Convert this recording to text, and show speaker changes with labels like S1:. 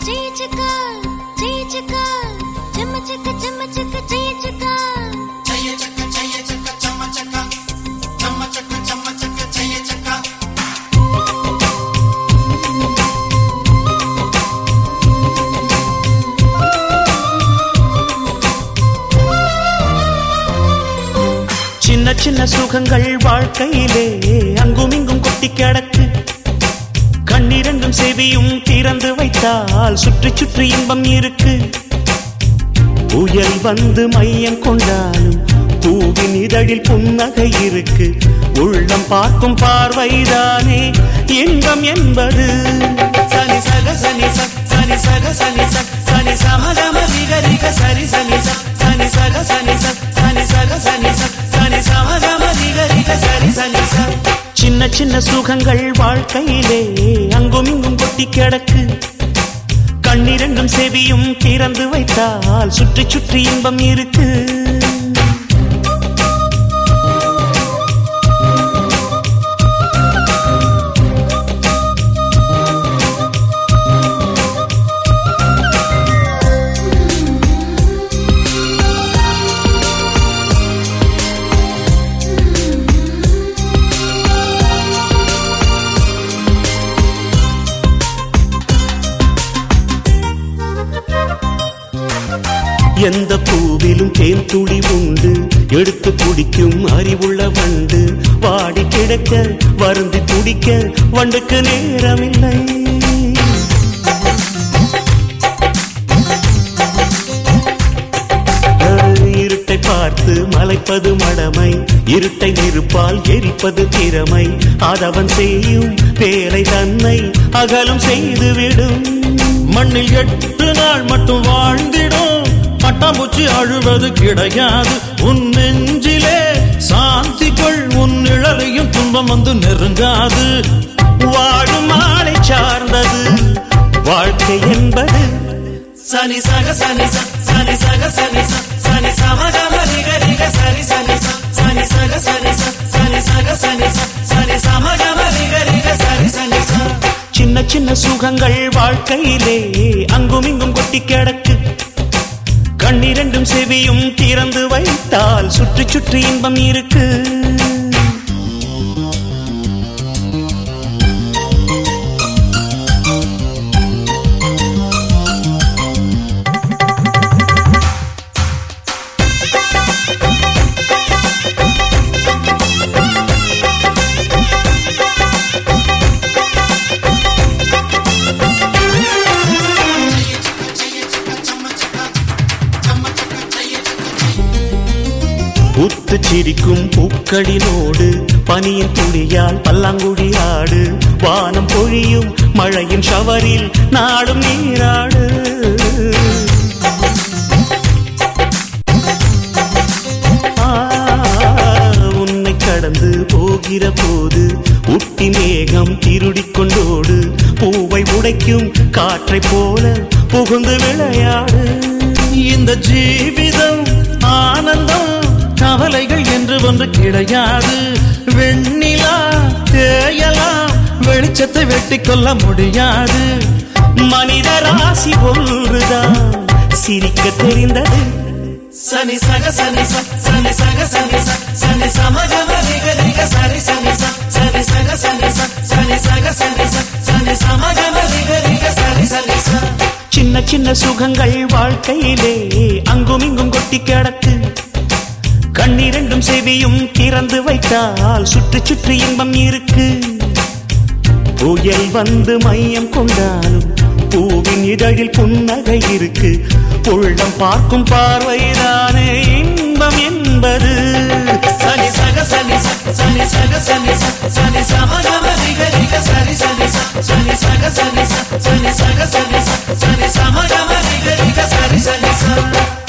S1: చీచుక చీచుక చెమ్మ చెక్క చెమ్మ చెక్క చీచుక
S2: சின்ன சின்ன சுகங்கள் வாழ்க்கையிலே அங்கும் இங்கும் கொட்டி கிடக்கு கண்ணிரண்டும் செவியும் திறந்து வைத்தால் சுற்றி சுற்றி இன்பம் இருக்கு புயல் வந்து மையம் கொண்டாலும் பூவின் இதழில் புன்னகை இருக்கு உள்ளம் பார்க்கும் பார்வைதானே இன்பம் என்பது சனி சக சனி ச சனி சக சனி ச சனி சமகம ரிக ரிக சரி சனி ச சனி சக சனி ச சனி சக சனி ச சனி சமகம ரிக ரிக சரி சனி ச சின்ன சின்ன சுகங்கள் வாழ்க்கையிலே அங்கும் இங்கும் கொட்டி கிடக்கு கண்ணிரண்டும் செவியும் திறந்து வைத்தால் சுற்றி சுற்றி இன்பம் இருக்கு எந்த பூவிலும் தேன் துளி உண்டு எடுத்து குடிக்கும் அறிவுள்ள வண்டு வாடி கிடக்க வருந்தி துடிக்க வண்டுக்கு நேரமில்லை இருட்டை பார்த்து மலைப்பது மடமை இருட்டை நெருப்பால் எரிப்பது திறமை அதவன் செய்யும் வேலை தன்னை அகலும் செய்துவிடும்
S3: மண்ணில் எட்டு நாள் மட்டும் வாழ்ந்திடும் பட்டாம்பூச்சி அழுவது கிடையாது உன் நெஞ்சிலே சாந்தி கொள் உன் நிழலையும் துன்பம் வந்து நெருங்காது
S2: வாழும் ஆளை சார்ந்தது வாழ்க்கை என்பது சனி சக சனி ச சனி சக சனி ச சனி சமகம ரிக ரிக சரி சனி ச சனி சக சனி ச சனி சக சனி ச சனி சமகம ரிக ரிக சரி சனி ச சின்ன சின்ன சுகங்கள் வாழ்க்கையிலே அங்கும் இங்கும் கொட்டி கிடக்கு கண்ணிரண்டும் செவியும் திறந்து வைத்தால் சுற்றி சுற்றி இன்பம் இருக்கு உத்து சிரிக்கும் பூக்களினோடு பனியின் துளியால் பல்லாங்குழி ஆடு வானம் பொழியும் மழையின் ஷவரில் நாடும் நீராடு ஆ, உன்னை கடந்து போகிற போது உட்டி மேகம் திருடிக் கொண்டோடு பூவை உடைக்கும் காற்றைப் போல புகுந்து விளையாடு
S3: இந்த ஜீவிதம் ஆனந்தம் கவலைகள் என்று ஒன்று கிடையாது வெண்ணிலா தேயலாம் வெளிச்சத்தை வெட்டி கொள்ள முடியாது
S2: மனித ராசி ஒன்றுதான் சிரிக்க தெரிந்தது சனி சக சனி ச சனி சக சனி ச சனி சமகம ரிக ரிக சரி சனி ச சனி சக சனி ச சனி சக சனி ச சனி சமகம ரிக ரிக சரி சனி ச சின்ன சின்ன சுகங்கள் வாழ்க்கையிலே அங்கும் இங்கும் கொட்டி கிடக்கு கண்ணிரண்டும் செவியும் திறந்து வைத்தால் சுற்றி சுற்றி இன்பம் இருக்கு புயல் வந்து மையம் கொண்டாலும் பூவின் இதழில் புன்னகை இருக்கு உள்ளம் பார்க்கும் பார்வைதானே இன்பம் என்பது சனி சக சனி ச சனி சக சனி ச சனி சமகம ரிக ரிக சரி சனி ச சனி சக சனி ச சனி சக சனி ச சனி சமகம ரிக ரிக சரி சனி ச